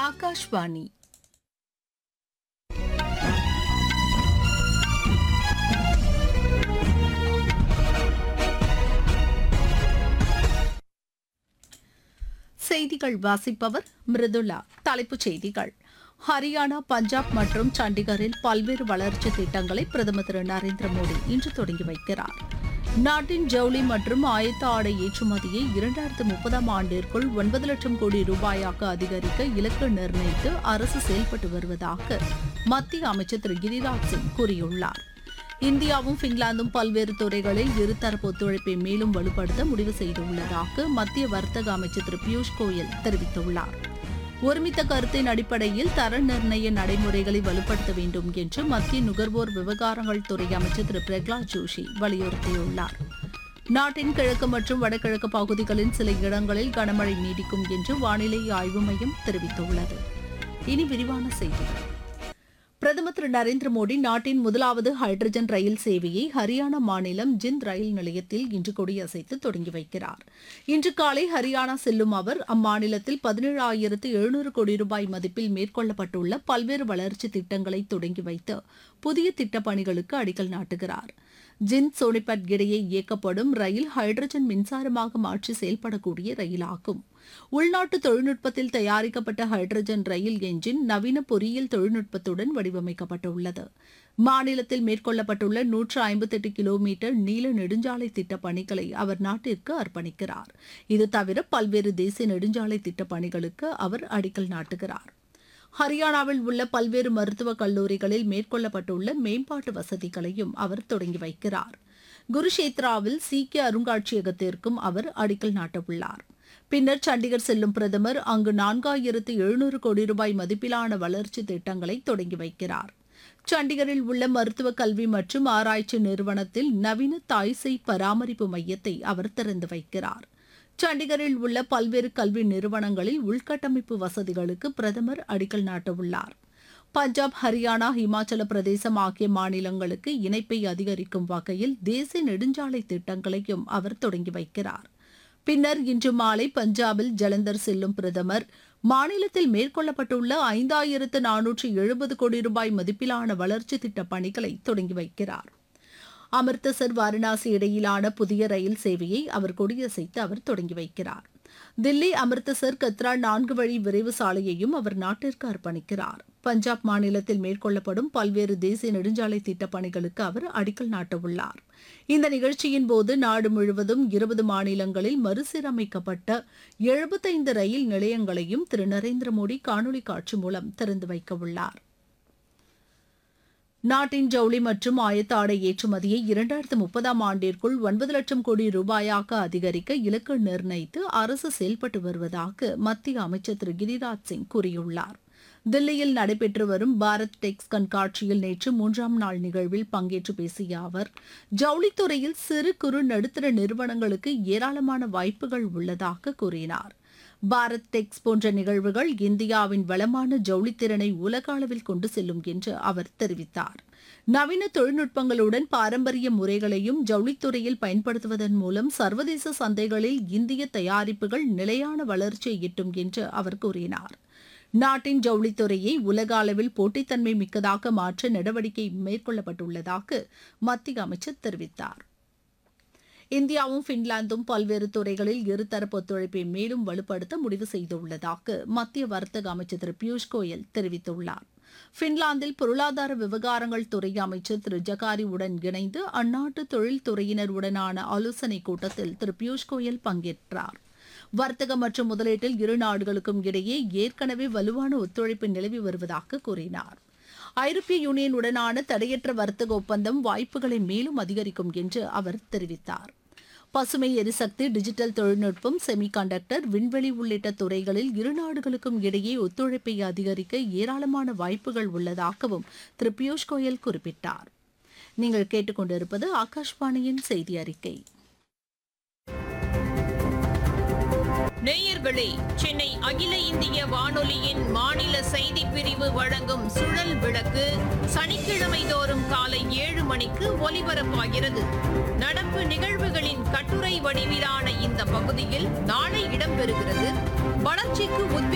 ஆகாஷ்வாணி செய்திகள் வாசிப்பவர் மிருதுளா தலைப்புச் செய்திகள் ஹரியானா பஞ்சாப் மற்றும் சண்டிகரில் பல்வேறு வளர்ச்சி திட்டங்களை பிரதமர் திரு நரேந்திர மோடி இன்று தொடங்கி வைக்கிறார் நாட்டின் ஜவுளி மற்றும் ஆயத்த ஆடை ஏற்றுமதியை இரண்டாயிரத்து முப்பதாம் ஆண்டிற்குள் ஒன்பது லட்சம் கோடி ரூபாயாக அதிகரிக்க இலக்கு நிர்ணயித்து அரசு செயல்பட்டு வருவதாக மத்திய அமைச்சர் திரு கிரிராஜ் சிங் கூறியுள்ளார் இந்தியாவும் பின்லாந்தும் பல்வேறு துறைகளில் இருதரப்பு ஒத்துழைப்பை மேலும் வலுப்படுத்த முடிவு செய்துள்ளதாக மத்திய வர்த்தக அமைச்சர் திரு பியூஷ் கோயல் தெரிவித்துள்ளார் ஒருமித்த கருத்தின் அடிப்படையில் தர நிர்ணய நடைமுறைகளை வலுப்படுத்த வேண்டும் என்று மத்திய நுகர்வோர் விவகாரங்கள் துறை அமைச்சர் திரு பிரகலாத் ஜோஷி வலியுறுத்தியுள்ளார் நாட்டின் கிழக்கு மற்றும் வடகிழக்கு பகுதிகளின் சில இடங்களில் கனமழை நீடிக்கும் என்று வானிலை ஆய்வு மையம் தெரிவித்துள்ளது இனி விரிவான செய்திகள் பிரதமர் திரு நரேந்திர மோடி நாட்டின் முதலாவது ஹைட்ரஜன் ரயில் சேவையை ஹரியானா மாநிலம் ஜிந்த் ரயில் நிலையத்தில் இன்று கொடியசைத்து தொடங்கி வைக்கிறார் இன்று காலை ஹரியானா செல்லும் அவர் அம்மாநிலத்தில் பதினேழாயிரத்து எழுநூறு கோடி ரூபாய் மதிப்பில் மேற்கொள்ளப்பட்டுள்ள பல்வேறு வளர்ச்சி திட்டங்களை தொடங்கி வைத்து புதிய திட்டப் பணிகளுக்கு அடிக்கல் நாட்டுகிறார் ஜிந்த் சோனிபட் இடையே இயக்கப்படும் ரயில் ஹைட்ரஜன் மின்சாரமாக மாற்றி செயல்படக்கூடிய ரயிலாகும் உள்நாட்டு தொழில்நுட்பத்தில் தயாரிக்கப்பட்ட ஹைட்ரஜன் ரயில் என்ஜின் நவீன பொறியியல் தொழில்நுட்பத்துடன் வடிவமைக்கப்பட்டுள்ளது மாநிலத்தில் மேற்கொள்ளப்பட்டுள்ள நூற்று ஐம்பத்தெட்டு கிலோமீட்டர் நீள நெடுஞ்சாலை திட்டப் பணிகளை அவர் நாட்டிற்கு அர்ப்பணிக்கிறார் இது தவிர பல்வேறு தேசிய நெடுஞ்சாலை திட்டப் பணிகளுக்கு அவர் அடிக்கல் நாட்டுகிறார் ஹரியானாவில் உள்ள பல்வேறு மருத்துவக் கல்லூரிகளில் மேற்கொள்ளப்பட்டுள்ள மேம்பாட்டு வசதிகளையும் அவர் தொடங்கி வைக்கிறார் குருஷேத்ராவில் சீக்கிய அருங்காட்சியகத்திற்கும் அவர் அடிக்கல் நாட்டவுள்ளார் பின்னர் சண்டிகர் செல்லும் பிரதமர் அங்கு நான்காயிரத்து எழுநூறு கோடி ரூபாய் மதிப்பிலான வளர்ச்சி திட்டங்களை தொடங்கி வைக்கிறார் சண்டிகரில் உள்ள மருத்துவ கல்வி மற்றும் ஆராய்ச்சி நிறுவனத்தில் நவீன தாய்சேய் பராமரிப்பு மையத்தை அவர் திறந்து வைக்கிறார் சண்டிகரில் உள்ள பல்வேறு கல்வி நிறுவனங்களில் உள்கட்டமைப்பு வசதிகளுக்கு பிரதமர் அடிக்கல் நாட்டவுள்ளார் பஞ்சாப் ஹரியானா இமாச்சல பிரதேசம் ஆகிய மாநிலங்களுக்கு இணைப்பை அதிகரிக்கும் வகையில் தேசிய நெடுஞ்சாலை திட்டங்களையும் அவர் தொடங்கி வைக்கிறார் பின்னர் இன்று மாலை பஞ்சாபில் ஜலந்தர் செல்லும் பிரதமர் மாநிலத்தில் மேற்கொள்ளப்பட்டுள்ள ஐந்தாயிரத்து நானூற்று எழுபது கோடி ரூபாய் மதிப்பிலான வளர்ச்சி திட்டப் பணிகளை தொடங்கி வைக்கிறார் அமிர்தசர் வாரணாசி இடையிலான புதிய ரயில் சேவையை அவர் கொடியசைத்து அவர் தொடங்கி வைக்கிறார் தில்லி அமிர்தசர் கத்ரா நான்கு வழி விரைவு சாலையையும் அவர் நாட்டிற்கு அர்ப்பணிக்கிறார் பஞ்சாப் மாநிலத்தில் மேற்கொள்ளப்படும் பல்வேறு தேசிய நெடுஞ்சாலை திட்டப் பணிகளுக்கு அவர் அடிக்கல் நாட்டவுள்ளார் இந்த நிகழ்ச்சியின் போது நாடு முழுவதும் இருபது மாநிலங்களில் மறுசீரமைக்கப்பட்ட எழுபத்தைந்து ரயில் நிலையங்களையும் திரு நரேந்திர மோடி காணொலி காட்சி மூலம் திறந்து வைக்கவுள்ளார் நாட்டின் ஜவுளி மற்றும் ஆயத்த ஆடை ஏற்றுமதியை இரண்டாயிரத்து முப்பதாம் ஆண்டிற்குள் ஒன்பது லட்சம் கோடி ரூபாயாக அதிகரிக்க இலக்கு நிர்ணயித்து அரசு செயல்பட்டு வருவதாக மத்திய அமைச்சர் திரு கிரிராஜ் சிங் கூறியுள்ளார் தில்லியில் நடைபெற்று வரும் பாரத் டெக்ஸ் கண்காட்சியில் நேற்று மூன்றாம் நாள் நிகழ்வில் பங்கேற்று பேசிய அவர் ஜவுளித்துறையில் சிறு குறு நடுத்தர நிறுவனங்களுக்கு ஏராளமான வாய்ப்புகள் உள்ளதாக கூறினார் பாரத் டெக்ஸ் போன்ற நிகழ்வுகள் இந்தியாவின் வளமான ஜவுளித்திறனை உலக அளவில் கொண்டு செல்லும் என்று அவர் தெரிவித்தார் நவீன தொழில்நுட்பங்களுடன் பாரம்பரிய முறைகளையும் ஜவுளித்துறையில் பயன்படுத்துவதன் மூலம் சர்வதேச சந்தைகளில் இந்திய தயாரிப்புகள் நிலையான வளர்ச்சியை எட்டும் என்று அவர் கூறினார் நாட்டின் ஜவுளித்துறையை உலக அளவில் போட்டித்தன்மை மிக்கதாக மாற்ற நடவடிக்கை மேற்கொள்ளப்பட்டுள்ளதாக மத்திய அமைச்சர் தெரிவித்தார் இந்தியாவும் பின்லாந்தும் பல்வேறு துறைகளில் இருதரப்பு ஒத்துழைப்பை மேலும் வலுப்படுத்த முடிவு செய்துள்ளதாக மத்திய வர்த்தக அமைச்சர் திரு பியூஷ் கோயல் தெரிவித்துள்ளார் பின்லாந்தில் பொருளாதார விவகாரங்கள் துறை அமைச்சர் திரு ஜகாரி உடன் இணைந்து அந்நாட்டு தொழில்துறையினர் உடனான ஆலோசனைக் கூட்டத்தில் திரு பியூஷ் கோயல் பங்கேற்றார் வர்த்தக மற்றும் முதலீட்டில் இரு நாடுகளுக்கும் இடையே ஏற்கனவே வலுவான ஒத்துழைப்பு நிலவி வருவதாக கூறினார் ஐரோப்பிய யூனியனுடனான தடையற்ற வர்த்தக ஒப்பந்தம் வாய்ப்புகளை மேலும் அதிகரிக்கும் என்று அவர் தெரிவித்தார் பசுமை எரிசக்தி டிஜிட்டல் தொழில்நுட்பம் செமி கண்டக்டர் விண்வெளி உள்ளிட்ட துறைகளில் இரு நாடுகளுக்கும் இடையே ஒத்துழைப்பை அதிகரிக்க ஏராளமான வாய்ப்புகள் உள்ளதாகவும் திரு பியூஷ் கோயல் குறிப்பிட்டார் நீங்கள் கேட்டுக்கொண்டிருப்பது ஆகாஷ்வாணியின் செய்தி அறிக்கை நேயர்களே சென்னை அகில இந்திய வானொலியின் மாநில செய்தி பிரிவு வழங்கும் சுழல் விளக்கு சனிக்கிழமை தோறும் காலை ஏழு மணிக்கு ஒலிபரப்பாகிறது நடப்பு நிகழ்வுகளின் கட்டுரை வடிவிலான இந்த பகுதியில் நாளை இடம்பெறுகிறது வளர்ச்சிக்கு உத்வே